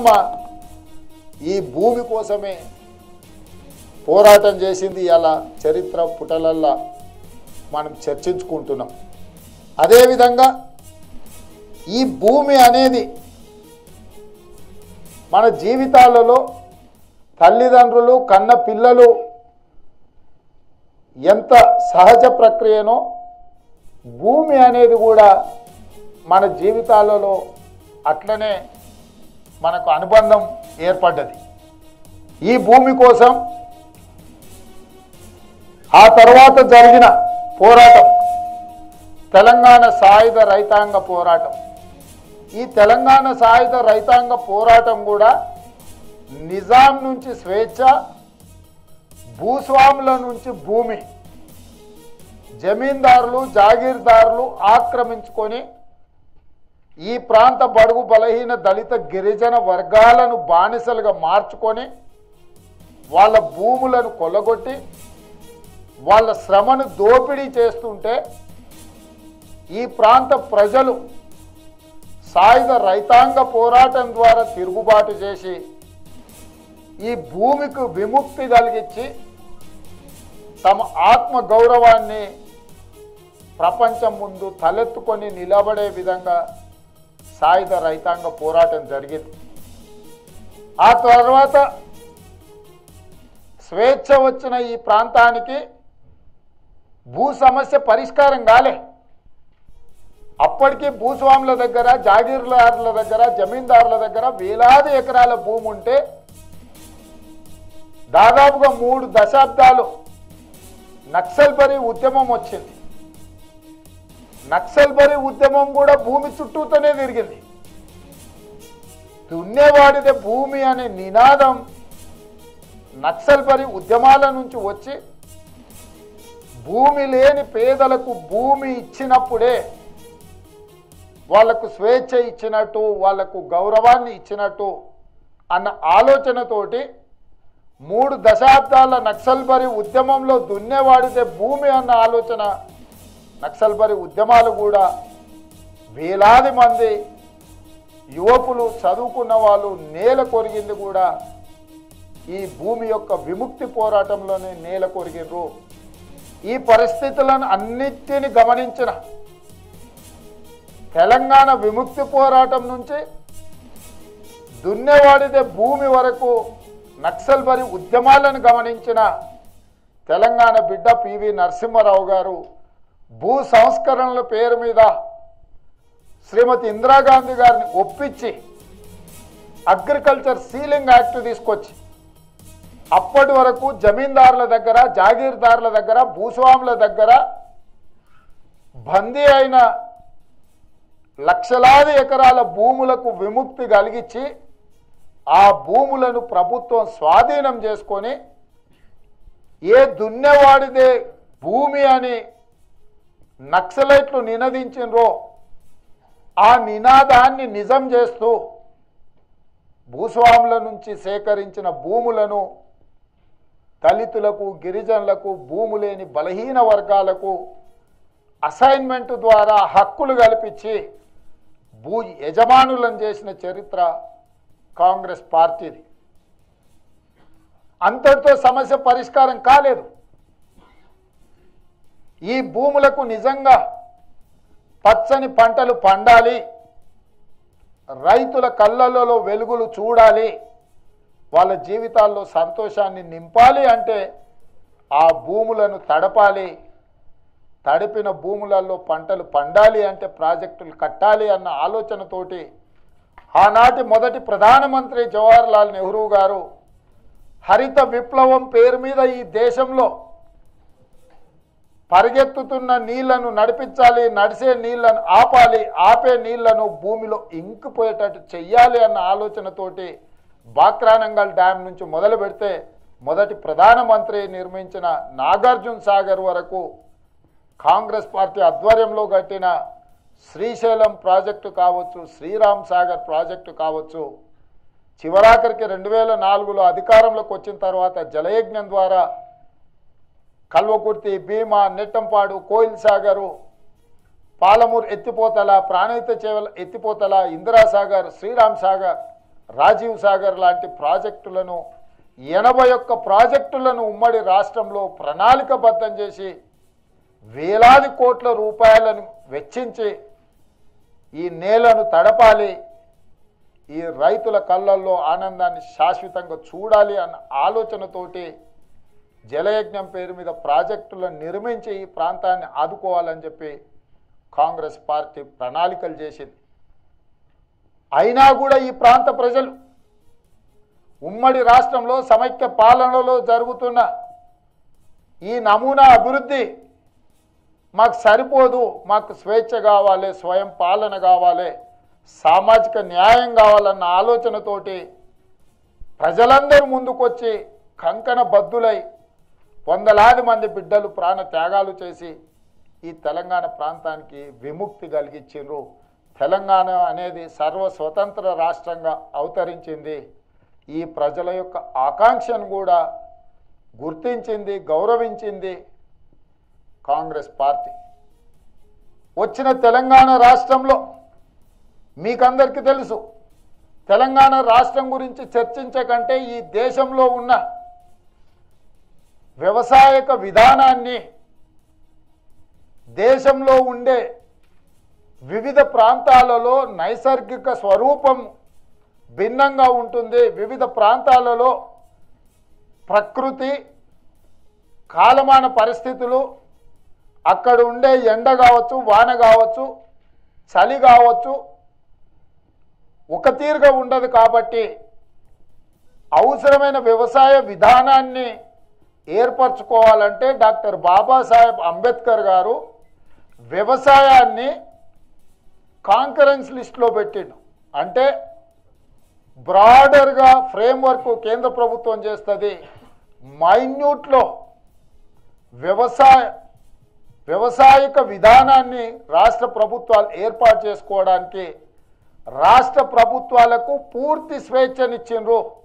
ఇందిరమ్మ ఈ భూమి కోసమే పోరాటం చేసింది ఇలా చరిత్ర పుటలల్లా మనం చర్చించుకుంటున్నాం అదేవిధంగా ఈ భూమి అనేది మన జీవితాలలో తల్లిదండ్రులు కన్న పిల్లలు ఎంత సహజ ప్రక్రియనో భూమి అనేది కూడా మన జీవితాలలో అట్లనే మనకు అనుబంధం ఏర్పడ్డది ఈ భూమి కోసం ఆ తర్వాత జరిగిన పోరాటం తెలంగాణ సాయుధ రైతాంగ పోరాటం ఈ తెలంగాణ సాయుధ రైతాంగ పోరాటం కూడా నిజాం నుంచి స్వేచ్ఛ భూస్వాముల నుంచి భూమి జమీందారులు జాగీర్దారులు ఆక్రమించుకొని ఈ ప్రాంత బడుగు బలహీన దళిత గిరిజన వర్గాలను బానిసలుగా మార్చుకొని వాళ్ళ భూములను కొల్లగొట్టి వాళ్ళ శ్రమను దోపిడీ చేస్తుంటే ఈ ప్రాంత ప్రజలు సాయుధ రైతాంగ పోరాటం ద్వారా తిరుగుబాటు చేసి ఈ భూమికి విముక్తి కలిగించి తమ ఆత్మ గౌరవాన్ని ప్రపంచం ముందు తలెత్తుకొని నిలబడే విధంగా సాయుధ రైతాంగ పోరాటం జరిగింది ఆ తర్వాత స్వేచ్ఛ వచ్చిన ఈ ప్రాంతానికి భూ సమస్య పరిష్కారం కాలే అప్పటికి భూస్వాముల దగ్గర జాగీర్దారుల దగ్గర జమీందారుల దగ్గర వేలాది ఎకరాల భూమి ఉంటే దాదాపుగా మూడు దశాబ్దాలు నక్సల్బరీ ఉద్యమం వచ్చింది నక్సల్బరీ ఉద్యమం కూడా భూమి చుట్టూతోనే తిరిగింది దున్నేవాడిదే భూమి అనే నినాదం నక్సల్బరీ ఉద్యమాల నుంచి వచ్చి భూమి లేని పేదలకు భూమి ఇచ్చినప్పుడే వాళ్లకు స్వేచ్ఛ ఇచ్చినట్టు వాళ్లకు గౌరవాన్ని ఇచ్చినట్టు అన్న ఆలోచనతోటి మూడు దశాబ్దాల నక్సల్బరీ ఉద్యమంలో దున్నేవాడితే భూమి అన్న ఆలోచన నక్సల్బరీ ఉద్యమాలు కూడా వేలాది మంది యువకులు చదువుకున్న వాళ్ళు నేల కొరిగింది కూడా ఈ భూమి యొక్క విముక్తి పోరాటంలోనే నేల కొరిగిర్రు ఈ పరిస్థితులను అన్నిటిని గమనించిన తెలంగాణ విముక్తి పోరాటం నుంచి దున్నేవాడిదే భూమి వరకు నక్సల్బరి ఉద్యమాలను గమనించిన తెలంగాణ బిడ్డ పివి నరసింహారావు గారు భూ సంస్కరణల పేరు మీద శ్రీమతి ఇందిరాగాంధీ గారిని ఒప్పించి అగ్రికల్చర్ సీలింగ్ యాక్ట్ తీసుకొచ్చి అప్పటి వరకు జమీందారుల దగ్గర జాగీర్దారుల దగ్గర భూస్వాముల దగ్గర బందీ అయిన లక్షలాది ఎకరాల భూములకు విముక్తి కలిగించి ఆ భూములను ప్రభుత్వం స్వాధీనం చేసుకొని ఏ దున్నేవాడిదే భూమి అని నక్సలైట్లు నినదించినరో ఆ నినాదాన్ని నిజం చేస్తూ భూస్వాముల నుంచి సేకరించిన భూములను దళితులకు గిరిజనులకు భూము లేని బలహీన వర్గాలకు అసైన్మెంట్ ద్వారా హక్కులు కల్పించి భూ యజమానులను చేసిన చరిత్ర కాంగ్రెస్ పార్టీది అంతటితో సమస్య పరిష్కారం కాలేదు ఈ భూములకు నిజంగా పచ్చని పంటలు పండాలి రైతుల కళ్ళలలో వెలుగులు చూడాలి వాళ్ళ జీవితాల్లో సంతోషాన్ని నింపాలి అంటే ఆ భూములను తడపాలి తడిపిన భూములలో పంటలు పండాలి అంటే ప్రాజెక్టులు కట్టాలి అన్న ఆలోచనతోటి ఆనాటి మొదటి ప్రధానమంత్రి జవహర్లాల్ నెహ్రూ గారు హరిత విప్లవం పేరు మీద ఈ దేశంలో పరిగెత్తుతున్న నీళ్లను నడిపించాలి నడిసే నీళ్లను ఆపాలి ఆపే నీళ్లను భూమిలో ఇంకిపోయేటట్టు చెయ్యాలి అన్న ఆలోచనతోటి బాక్రానంగల్ డ్యామ్ నుంచి మొదలు పెడితే మొదటి ప్రధానమంత్రి నిర్మించిన నాగార్జున సాగర్ వరకు కాంగ్రెస్ పార్టీ ఆధ్వర్యంలో కట్టిన శ్రీశైలం ప్రాజెక్టు కావచ్చు శ్రీరామ్ సాగర్ ప్రాజెక్టు కావచ్చు చివరాఖరికి రెండు వేల నాలుగులో అధికారంలోకి వచ్చిన తర్వాత జలయజ్ఞం ద్వారా కల్వకుర్తి భీమా నెట్టంపాడు కోయిల్ సాగరు పాలమూరు ఎత్తిపోతల ప్రాణహిత చేవల ఎత్తిపోతల ఇందిరా సాగర్ శ్రీరామ్ సాగర్ రాజీవ్ సాగర్ లాంటి ప్రాజెక్టులను ఎనభై ఒక్క ప్రాజెక్టులను ఉమ్మడి రాష్ట్రంలో ప్రణాళికబద్ధం చేసి వేలాది కోట్ల రూపాయలను వెచ్చించి ఈ నేలను తడపాలి ఈ రైతుల కళ్ళల్లో ఆనందాన్ని శాశ్వతంగా చూడాలి అన్న ఆలోచనతోటి జలయజ్ఞం పేరు మీద ప్రాజెక్టులను నిర్మించి ఈ ప్రాంతాన్ని ఆదుకోవాలని చెప్పి కాంగ్రెస్ పార్టీ ప్రణాళికలు చేసింది అయినా కూడా ఈ ప్రాంత ప్రజలు ఉమ్మడి రాష్ట్రంలో సమైక్య పాలనలో జరుగుతున్న ఈ నమూనా అభివృద్ధి మాకు సరిపోదు మాకు స్వేచ్ఛ కావాలి స్వయం పాలన కావాలి సామాజిక న్యాయం కావాలన్న ఆలోచనతోటి ప్రజలందరూ ముందుకొచ్చి కంకణ బద్దులై వందలాది మంది బిడ్డలు ప్రాణ త్యాగాలు చేసి ఈ తెలంగాణ ప్రాంతానికి విముక్తి కలిగించిండ్రు తెలంగాణ అనేది సర్వ స్వతంత్ర రాష్ట్రంగా అవతరించింది ఈ ప్రజల యొక్క ఆకాంక్షను కూడా గుర్తించింది గౌరవించింది కాంగ్రెస్ పార్టీ వచ్చిన తెలంగాణ రాష్ట్రంలో మీకందరికీ తెలుసు తెలంగాణ రాష్ట్రం గురించి చర్చించే కంటే ఈ దేశంలో ఉన్న వ్యవసాయక విధానాన్ని దేశంలో ఉండే వివిధ ప్రాంతాలలో నైసర్గిక స్వరూపం భిన్నంగా ఉంటుంది వివిధ ప్రాంతాలలో ప్రకృతి కాలమాన పరిస్థితులు అక్కడ ఉండే ఎండ కావచ్చు వాన కావచ్చు చలి కావచ్చు ఒక తీరుగా ఉండదు కాబట్టి అవసరమైన వ్యవసాయ విధానాన్ని ఏర్పరచుకోవాలంటే డాక్టర్ బాబాసాహెబ్ అంబేద్కర్ గారు వ్యవసాయాన్ని కాంకరెన్స్ లిస్ట్లో పెట్టిండు అంటే బ్రాడర్గా ఫ్రేమ్వర్క్ కేంద్ర ప్రభుత్వం చేస్తుంది మైన్యూట్లో వ్యవసాయ వ్యవసాయక విధానాన్ని రాష్ట్ర ప్రభుత్వాలు ఏర్పాటు చేసుకోవడానికి రాష్ట్ర ప్రభుత్వాలకు పూర్తి స్వేచ్ఛనిచ్చిండ్రు